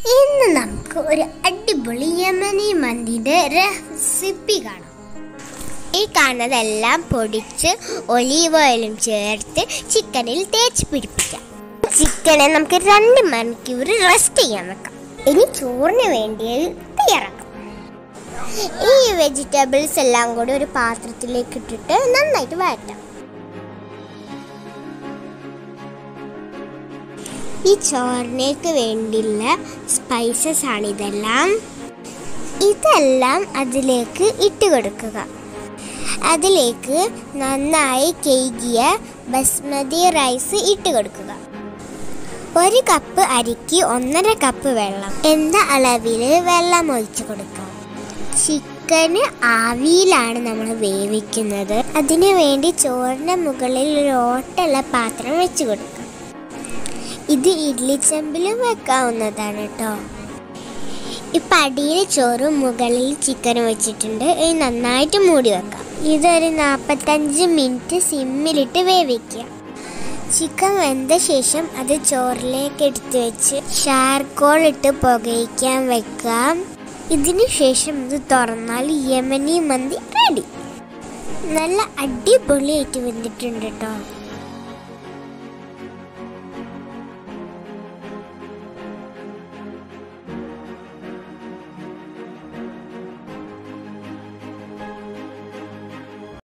ഇന്ന് നമുക്ക് ഒരു അടിപൊളി യമനി മന്തിയുടെ റെസിപ്പി കാണാം ഈ കാണുന്നതെല്ലാം പൊടിച്ച് ഒലീവ് ഓയിലും ചേർത്ത് ചിക്കനിൽ തേച്ച് പിടിപ്പിക്കാം ചിക്കനെ നമുക്ക് രണ്ട് മണിക്കൂർ റെസ്റ്റ് ചെയ്യാൻ വെക്കാം ഇനി ചോറിന് വേണ്ടിയത് തയ്യാറാക്കാം ഈ വെജിറ്റബിൾസ് എല്ലാം കൂടി ഒരു പാത്രത്തിലേക്ക് ഇട്ടിട്ട് നന്നായിട്ട് വഴറ്റാം ഈ ചോറിനേക്ക് വേണ്ടിയുള്ള സ്പൈസസ് ആണ് ഇതെല്ലാം ഇതെല്ലാം അതിലേക്ക് ഇട്ട് കൊടുക്കുക അതിലേക്ക് നന്നായി കേകിയ ബസ്മതി റൈസ് ഇട്ട് കൊടുക്കുക ഒരു കപ്പ് അരിക്ക് ഒന്നര കപ്പ് വെള്ളം എന്ന അളവിൽ വെള്ളം ഒഴിച്ചു കൊടുക്കുക ചിക്കന് ആവിയിലാണ് നമ്മൾ വേവിക്കുന്നത് അതിനു വേണ്ടി ചോറിന് മുകളിൽ ഒരു ഓട്ടുള്ള പാത്രം വെച്ച് കൊടുക്കുക ഇത് ഇഡ്ലി ചെമ്പിലും വെക്കാവുന്നതാണ് കേട്ടോ ഇപ്പം അടിയിൽ ചോറും മുകളിൽ ചിക്കനും വെച്ചിട്ടുണ്ട് ഇത് നന്നായിട്ട് മൂടി വെക്കാം ഇതൊരു നാൽപ്പത്തഞ്ച് മിനിറ്റ് സിമ്മിലിട്ട് വേവിക്കുക ചിക്കൻ വെന്ത ശേഷം അത് ചോറിലേക്ക് എടുത്ത് വെച്ച് ഷാർക്കോൾ ഇട്ട് പുകയിക്കാൻ വെക്കാം ഇതിന് ശേഷം ഇത് തുറന്നാൽ യമനി മന്തി റെഡി നല്ല അടിപൊളിയായിട്ട് വെന്തിട്ടുണ്ട് കേട്ടോ